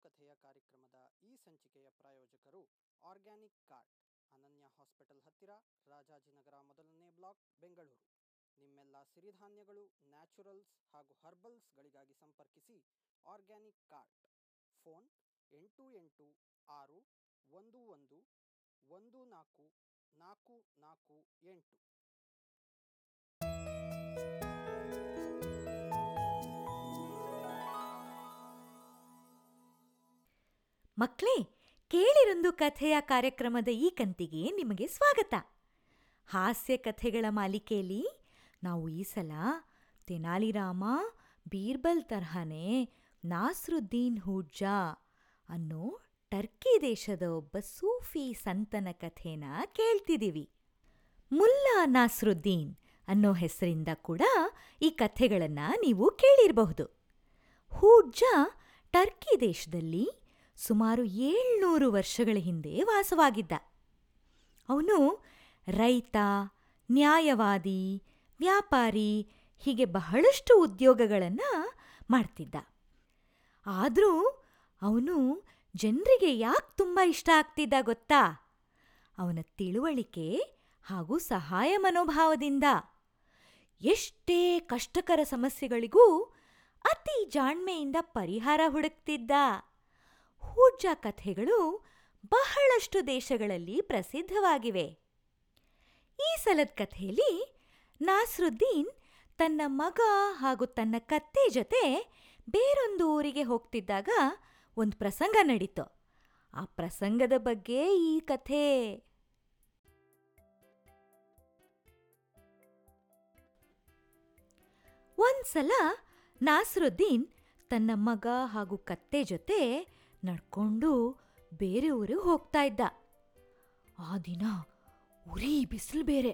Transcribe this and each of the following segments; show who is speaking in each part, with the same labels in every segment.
Speaker 1: ಕಥೆಯ ಕಾರ್ಯಕ್ರಮದ ಈ ಸಂಚಿಕೆಯ ಪ್ರಾಯೋಜಕರು ಆರ್ಗ್ಯಾನಿಕ್ ಕಾರ್ಟ್ ಅನನ್ಯ ಹಾಸ್ಪಿಟಲ್ ಹತ್ತಿರ ರಾಜಾಜಿನಗರ ಮೊದಲನೇ ಬ್ಲಾಕ್ ಬೆಂಗಳೂರು ನಿಮ್ಮೆಲ್ಲ ಸಿರಿಧಾನ್ಯಗಳು ನ್ಯಾಚುರಲ್ಸ್ ಹಾಗೂ ಹರ್ಬಲ್ಸ್ಗಳಿಗಾಗಿ ಸಂಪರ್ಕಿಸಿ ಆರ್ಗ್ಯಾನಿಕ್ ಕಾರ್ಟ್ ಫೋನ್ ಎಂಟು ಎಂಟು ಆರು ಒಂದು ಒಂದು ಒಂದು ನಾಲ್ಕು ನಾಲ್ಕು ನಾಲ್ಕು ಎಂಟು
Speaker 2: ಮಕ್ಳೇ ಕೇಳಿರೊಂದು ಕಥೆಯ ಕಾರ್ಯಕ್ರಮದ ಈ ಕಂತಿಗೆ ನಿಮಗೆ ಸ್ವಾಗತ ಹಾಸ್ಯ ಕಥೆಗಳ ಮಾಲಿಕೆಯಲ್ಲಿ ನಾವು ಈ ಸಲ ತೆನಾಲಿರಾಮ ಬೀರ್ಬಲ್ ತರಹನೇ ನಾಸ್ರುದ್ದೀನ್ ಹೂಡ್ಜಾ ಅನ್ನೋ ಟರ್ಕಿ ದೇಶದ ಒಬ್ಬ ಸೂಫಿ ಸಂತನ ಕಥೆನ ಕೇಳ್ತಿದ್ದೀವಿ ಮುಲ್ಲಾ ನಾಸ್ರುದ್ದೀನ್ ಅನ್ನೋ ಹೆಸರಿಂದ ಕೂಡ ಈ ಕಥೆಗಳನ್ನ ನೀವು ಕೇಳಿರಬಹುದು ಹೂಡ್ಜಾ ಟರ್ಕಿ ದೇಶದಲ್ಲಿ ಸುಮಾರು ಏಳ್ನೂರು ವರ್ಷಗಳ ಹಿಂದೆ ವಾಸವಾಗಿದ್ದ ಅವನು ರೈತ ನ್ಯಾಯವಾದಿ ವ್ಯಾಪಾರಿ ಹೀಗೆ ಬಹಳಷ್ಟು ಉದ್ಯೋಗಗಳನ್ನು ಮಾಡ್ತಿದ್ದ ಆದರೂ ಅವನು ಜನರಿಗೆ ಯಾಕೆ ತುಂಬ ಇಷ್ಟ ಆಗ್ತಿದ್ದ ಗೊತ್ತಾ ಅವನ ತಿಳುವಳಿಕೆ ಹಾಗೂ ಸಹಾಯ ಮನೋಭಾವದಿಂದ ಎಷ್ಟೇ ಕಷ್ಟಕರ ಸಮಸ್ಯೆಗಳಿಗೂ ಅತಿ ಜಾಣ್ಮೆಯಿಂದ ಪರಿಹಾರ ಹುಡುಕ್ತಿದ್ದ ಹೂಡ್ಜಾ ಕಥೆಗಳು ಬಹಳಷ್ಟು ದೇಶಗಳಲ್ಲಿ ಪ್ರಸಿದ್ಧವಾಗಿವೆ ಈ ಸಲದ ಕಥೆಯಲ್ಲಿ ನಾಸ್ರುದ್ದೀನ್ ತನ್ನ ಮಗ ಹಾಗೂ ತನ್ನ ಕತ್ತೆ ಜೊತೆ ಬೇರೊಂದು ಊರಿಗೆ ಹೋಗ್ತಿದ್ದಾಗ ಒಂದು ಪ್ರಸಂಗ ನಡೀತು ಆ ಪ್ರಸಂಗದ ಬಗ್ಗೆ ಈ ಕಥೆ ಒಂದ್ಸಲ ನಾಸ್ರುದ್ದೀನ್ ತನ್ನ ಮಗ ಹಾಗೂ ಕತ್ತೆ ಜೊತೆ ನಡ್ಕೊಂಡು ಬೇರೆ ಊರಿಗೆ ಹೋಗ್ತಾ ಇದ್ದ ಆ ದಿನ ಉರಿ ಬಿಸಿಲು ಬೇರೆ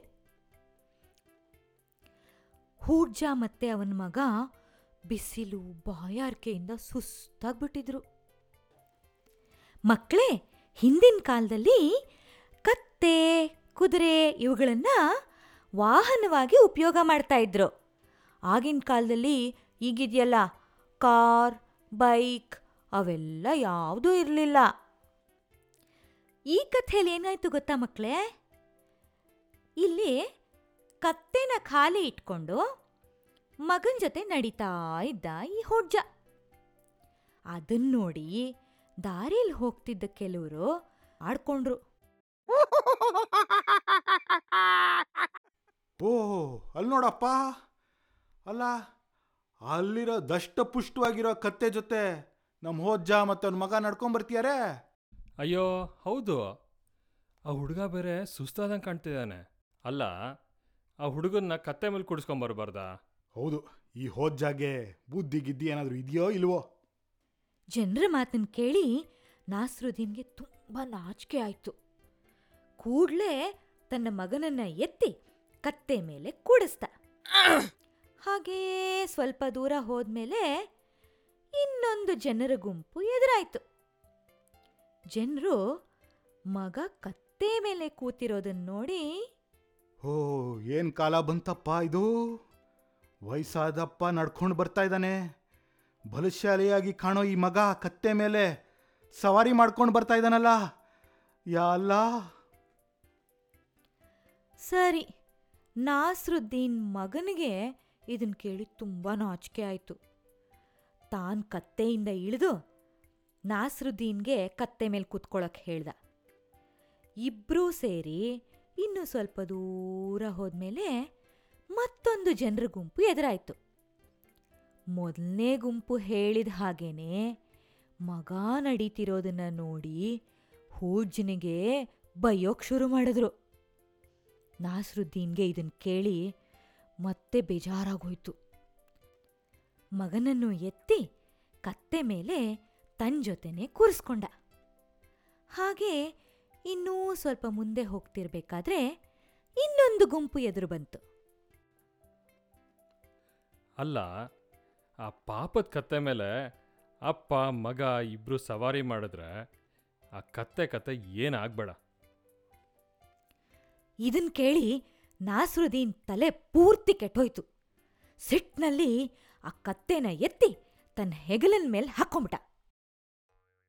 Speaker 2: ಹೂಡ್ಜಾ ಮತ್ತೆ ಅವನ ಮಗ ಬಿಸಿಲು ಬಾಯಾರಿಕೆಯಿಂದ ಸುಸ್ತಾಗ್ಬಿಟ್ಟಿದ್ರು ಮಕ್ಕಳೇ ಹಿಂದಿನ ಕಾಲದಲ್ಲಿ ಕತ್ತೆ ಕುದುರೆ ಇವುಗಳನ್ನ ವಾಹನವಾಗಿ ಉಪಯೋಗ ಮಾಡ್ತಾ ಇದ್ರು ಆಗಿನ ಕಾಲದಲ್ಲಿ ಈಗಿದೆಯಲ್ಲ ಕಾರ್ ಬೈಕ್ ಅವೆಲ್ಲ ಯಾವುದೂ ಇರಲಿಲ್ಲ ಈ ಕಥೆಯಲ್ಲಿ ಏನಾಯ್ತು ಗೊತ್ತಾ ಮಕ್ಕಳೇ ಇಲ್ಲಿ ಕತ್ತೆನ ಖಾಲಿ ಇಟ್ಕೊಂಡು ಮಗನ ಜೊತೆ ನಡೀತಾ ಇದ್ದ ಈ ಹೊಡ್ಜ ಅದನ್ನ ನೋಡಿ ದಾರಿಯಲ್ಲಿ ಹೋಗ್ತಿದ್ದ ಕೆಲವರು ಆಡ್ಕೊಂಡ್ರು
Speaker 3: ಓ ಅಲ್ಲಿ ನೋಡಪ್ಪ ಅಲ್ಲ ಅಲ್ಲಿರೋ ದಷ್ಟಪುಷ್ಟವಾಗಿರೋ ಕತ್ತೆ ಜೊತೆ ನಮ್ಮ ಹೋಜ್ಜ ಮತ್ತು ಅವ್ನ ಮಗ ನಡ್ಕೊಂಬರ್ತೀಯಾರೆ
Speaker 4: ಅಯ್ಯೋ ಹೌದು ಆ ಹುಡುಗ ಬೇರೆ ಸುಸ್ತಾದಂಗೆ ಕಾಣ್ತಿದ್ದಾನೆ ಅಲ್ಲ ಆ ಹುಡುಗನ್ನ ಕತ್ತೆ ಮೇಲೆ ಕುಡಿಸ್ಕೊಂಬರ್ಬಾರ್ದಾ
Speaker 3: ಹೌದು ಈ ಹೋಜ್ಜಾಗೆ ಬುದ್ಧಿ ಗಿದ್ದಿ ಏನಾದರೂ ಇದೆಯೋ ಇಲ್ವೋ
Speaker 2: ಜನರ ಮಾತನ್ನ ಕೇಳಿ ನಾಸ್ರುದ್ದೀನ್ಗೆ ತುಂಬ ನಾಚಿಕೆ ಆಯ್ತು ಕೂಡ್ಲೇ ತನ್ನ ಮಗನನ್ನ ಎತ್ತಿ ಕತ್ತೆ ಮೇಲೆ ಕೂಡಿಸ್ದ ಹಾಗೇ ಸ್ವಲ್ಪ ದೂರ ಹೋದ್ಮೇಲೆ ಇನ್ನೊಂದು ಜನರ ಗುಂಪು ಎದುರಾಯ್ತು ಜನರು ಮಗ ಕತ್ತೆ ಮೇಲೆ ಕೂತಿರೋದನ್ನ ನೋಡಿ
Speaker 3: ಓ ಏನು ಕಾಲ ಬಂತಪ್ಪ ಇದು ವಯಸ್ಸಾದಪ್ಪ ನಡ್ಕೊಂಡು ಬರ್ತಾ ಇದ್ದಾನೆ ಬಲಶಾಲಿಯಾಗಿ ಕಾಣೋ ಈ ಮಗ ಕತ್ತೆ ಮೇಲೆ ಸವಾರಿ ಮಾಡ್ಕೊಂಡು ಬರ್ತಾ ಇದ್ದಾನಲ್ಲ ಯಾ ಅಲ್ಲಾ
Speaker 2: ಸರಿ ನಾಸ್ರುದ್ದೀನ್ ಮಗನಿಗೆ ಇದನ್ ಕೇಳಿ ತುಂಬ ನಾಚಿಕೆ ಆಯಿತು ತಾನ್ ಕತ್ತೆಯಿಂದ ಇಳಿದು ನಾಸ್ರುದ್ದೀನ್ಗೆ ಕತ್ತೆ ಮೇಲೆ ಕೂತ್ಕೊಳ್ಳೋಕೆ ಹೇಳ್ದ ಇಬ್ಬರೂ ಸೇರಿ ಇನ್ನು ಸ್ವಲ್ಪ ದೂರ ಹೋದ್ಮೇಲೆ ಮತ್ತೊಂದು ಜನರ ಗುಂಪು ಎದುರಾಯ್ತು ಮೊದಲನೇ ಗುಂಪು ಹೇಳಿದ ಹಾಗೇನೆ ಮಗ ನಡೀತಿರೋದನ್ನ ನೋಡಿ ಹೂಜ್ನಿಗೆ ಬೈಯೋಕ್ ಶುರು ಮಾಡಿದ್ರು ನಾಸ್ರುದ್ದೀನ್ಗೆ ಇದನ್ ಕೇಳಿ ಮತ್ತೆ ಬೇಜಾರಾಗೋಯ್ತು ಮಗನನ್ನು ಎತ್ತಿ ಕತ್ತೆ ಮೇಲೆ ತನ್ನ ಜೊತೆನೆ ಕೂರಿಸ್ಕೊಂಡ ಹಾಗೆ ಇನ್ನೂ ಸ್ವಲ್ಪ ಮುಂದೆ ಹೋಗ್ತಿರ್ಬೇಕಾದ್ರೆ ಇನ್ನೊಂದು ಗುಂಪು ಎದುರು ಬಂತು
Speaker 4: ಅಲ್ಲ ಆ ಪಾಪದ ಕತ್ತೆ ಮೇಲೆ ಅಪ್ಪ ಮಗ ಇಬ್ರು ಸವಾರಿ ಮಾಡಿದ್ರೆ ಆ ಕತ್ತೆ ಕತೆ ಏನಾಗ್ಬೇಡ
Speaker 2: ಇದನ್ ಕೇಳಿ ನಾಸ್ರುದ್ದೀನ್ ತಲೆ ಪೂರ್ತಿ ಕೆಟ್ಟೋಯ್ತು ಸಿಟ್ನಲ್ಲಿ ಆ ಕತ್ತೆನ ಎತ್ತಿ ತನ್ನ ಹೆಗಲಿನ ಮೇಲೆ ಹಾಕೊಂಬಿಟ್ಟ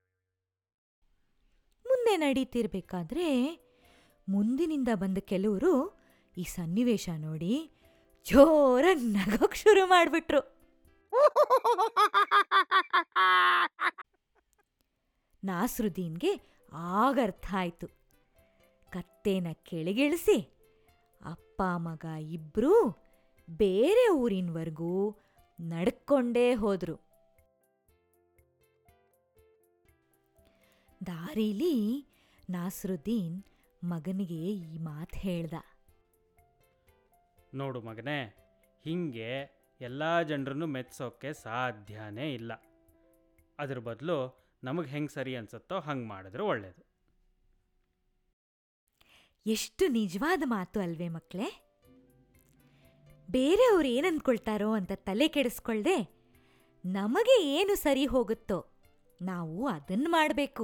Speaker 2: ಸುಮ್ಮನೆ ನಡೀತಿರ್ಬೇಕಾದ್ರೆ ಮುಂದಿನಿಂದ ಬಂದ ಕೆಲವರು ಈ ಸನ್ನಿವೇಶ ನೋಡಿ ಜೋರಾಗಿ ನಗೋಕ್ ಶುರು ಮಾಡಿಬಿಟ್ರು ನಾಸ್ರುದ್ದೀನ್ಗೆ ಆಗರ್ಥ ಆಯ್ತು ಕತ್ತೇನ ಕೆಳಗಿಳಿಸಿ ಅಪ್ಪ ಮಗ ಇಬ್ರೂ ಬೇರೆ ಊರಿನವರೆಗೂ ನಡ್ಕೊಂಡೇ ಹೋದ್ರು ದಾರೀಲಿ ನಾಸ್ರುದ್ದೀನ್ ಮಗನಿಗೆ ಈ ಮಾತು ಹೇಳ್ದ
Speaker 5: ನೋಡು ಮಗನೇ ಹೀಗೆ ಎಲ್ಲ ಜನರನ್ನು ಮೆಚ್ಚೋಕ್ಕೆ ಸಾಧ್ಯನೇ ಇಲ್ಲ ಅದ್ರ ಬದಲು ನಮಗೆ ಹೆಂಗೆ ಸರಿ ಅನ್ಸುತ್ತೋ ಹಂಗೆ ಮಾಡಿದ್ರೆ ಒಳ್ಳೆಯದು
Speaker 2: ಎಷ್ಟು ನಿಜವಾದ ಮಾತು ಅಲ್ವೇ ಮಕ್ಕಳೇ ಬೇರೆಯವ್ರು ಏನು ಅನ್ಕೊಳ್ತಾರೋ ಅಂತ ತಲೆ ಕೆಡಿಸ್ಕೊಳ್ದೆ ನಮಗೆ ಏನು ಸರಿ ಹೋಗುತ್ತೋ ನಾವು ಅದನ್ನು ಮಾಡಬೇಕು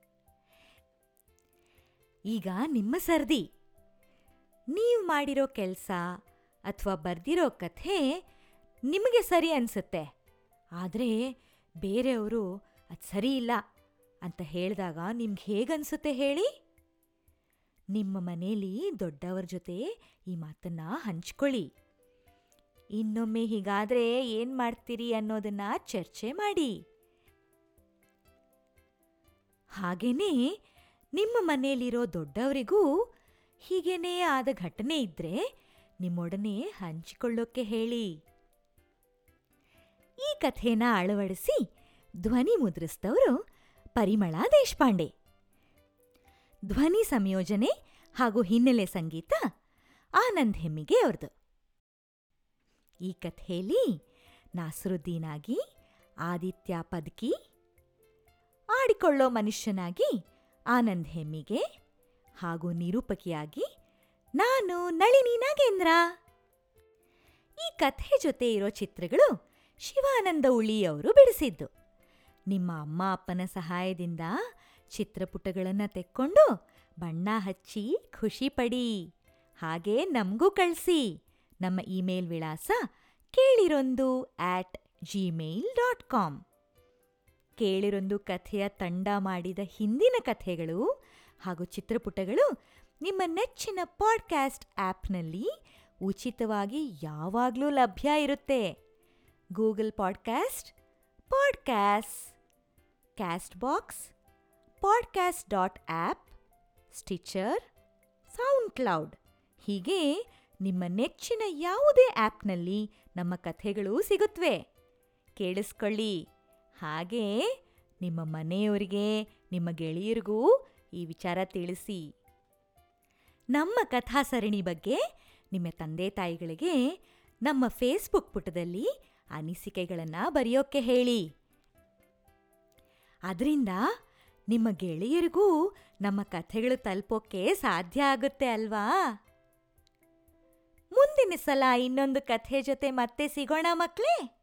Speaker 2: ಈಗ ನಿಮ್ಮ ಸರ್ದಿ ನೀವು ಮಾಡಿರೋ ಕೆಲಸ ಅಥವಾ ಬರ್ದಿರೋ ಕಥೆ ನಿಮಗೆ ಸರಿ ಅನ್ಸುತ್ತೆ ಆದರೆ ಬೇರೆಯವರು ಅದು ಸರಿ ಇಲ್ಲ ಅಂತ ಹೇಳಿದಾಗ ನಿಮ್ಗೆ ಹೇಗನ್ಸುತ್ತೆ ಹೇಳಿ ನಿಮ್ಮ ಮನೇಲಿ ದೊಡ್ಡವರ ಜೊತೆ ಈ ಮಾತನ್ನ ಹಂಚ್ಕೊಳ್ಳಿ ಇನ್ನೊಮ್ಮೆ ಹೀಗಾದ್ರೆ ಏನ್ ಮಾಡ್ತೀರಿ ಅನ್ನೋದನ್ನ ಚರ್ಚೆ ಮಾಡಿ ಹಾಗೇನೇ ನಿಮ್ಮ ಮನೆಯಲ್ಲಿರೋ ದೊಡ್ಡವರಿಗೂ ಹೀಗೇನೇ ಆದ ಘಟನೆ ಇದ್ರೆ ನಿಮ್ಮೊಡನೆ ಹಂಚಿಕೊಳ್ಳೋಕೆ ಹೇಳಿ ಈ ಕಥೆನ ಅಳವಡಿಸಿ ಧ್ವನಿ ಮುದ್ರಿಸಿದವರು ಪರಿಮಳ ದೇಶಪಾಂಡೆ ಧ್ವನಿ ಸಂಯೋಜನೆ ಹಾಗೂ ಹಿನ್ನೆಲೆ ಸಂಗೀತ ಆನಂದ್ ಹೆಮ್ಮಿಗೆ ಅವ್ರದ್ದು ಈ ಕಥೆಯಲ್ಲಿ ನಾಸರುದ್ದೀನ್ ಆಗಿ ಆದಿತ್ಯ ಪದ್ಕಿ ಆಡಿಕೊಳ್ಳೋ ಮನುಷ್ಯನಾಗಿ ಆನಂದ್ ಹೆಮ್ಮಿಗೆ ಹಾಗೂ ನಿರೂಪಕಿಯಾಗಿ ನಾನು ನಳಿನಿ ನಾಗೇಂದ್ರ ಈ ಕಥೆ ಜೊತೆ ಇರೋ ಚಿತ್ರಗಳು ಶಿವಾನಂದ ಉಳಿ ಅವರು ಬಿಡಿಸಿದ್ದು ನಿಮ್ಮ ಅಮ್ಮ ಅಪ್ಪನ ಸಹಾಯದಿಂದ ಚಿತ್ರಪುಟಗಳನ್ನು ತೆಕ್ಕೊಂಡು ಬಣ್ಣ ಹಚ್ಚಿ ಖುಷಿ ಪಡಿ ಹಾಗೆ ನಮಗೂ ಕಳಿಸಿ ನಮ್ಮ ಇಮೇಲ್ ವಿಳಾಸ ಕೇಳಿರೊಂದು ಆಟ್ ಜಿಮೇಲ್ ಡಾಟ್ ಕಾಮ್ ಕೇಳಿರೊಂದು ಕಥೆಯ ತಂಡ ಮಾಡಿದ ಹಿಂದಿನ ಕಥೆಗಳು ಹಾಗೂ ಚಿತ್ರಪುಟಗಳು ನಿಮ್ಮ ನೆಚ್ಚಿನ ಪಾಡ್ಕ್ಯಾಸ್ಟ್ ಆ್ಯಪ್ನಲ್ಲಿ ಉಚಿತವಾಗಿ ಯಾವಾಗಲೂ ಲಭ್ಯ ಇರುತ್ತೆ Google podcast podcast Castbox podcast dot app Stitcher SoundCloud ಹೀಗೆ ನಿಮ್ಮ ನೆಚ್ಚಿನ ಯಾವುದೇ ಆ್ಯಪ್ನಲ್ಲಿ ನಮ್ಮ ಕಥೆಗಳು ಸಿಗುತ್ತವೆ ಕೇಳಿಸ್ಕೊಳ್ಳಿ ಹಾಗೆ ನಿಮ್ಮ ಮನೆಯವರಿಗೆ ನಿಮ್ಮ ಗೆಳೆಯರಿಗೂ ಈ ವಿಚಾರ ತಿಳಿಸಿ ನಮ್ಮ ಕಥಾ ಸರಣಿ ಬಗ್ಗೆ ನಿಮ್ಮ ತಂದೆ ತಾಯಿಗಳಿಗೆ ನಮ್ಮ ಫೇಸ್ಬುಕ್ ಪುಟದಲ್ಲಿ ಅನಿಸಿಕೆಗಳನ್ನು ಬರೆಯೋಕ್ಕೆ ಹೇಳಿ ಅದರಿಂದ ನಿಮ್ಮ ಗೆಳೆಯರಿಗೂ ನಮ್ಮ ಕಥೆಗಳು ತಲುಪೋಕ್ಕೆ ಸಾಧ್ಯ ಆಗುತ್ತೆ ಅಲ್ವಾ ಮುಂದಿನ ಸಲ ಇನ್ನೊಂದು ಕಥೆ ಜೊತೆ ಮತ್ತೆ ಸಿಗೋಣ ಮಕ್ಕಳೇ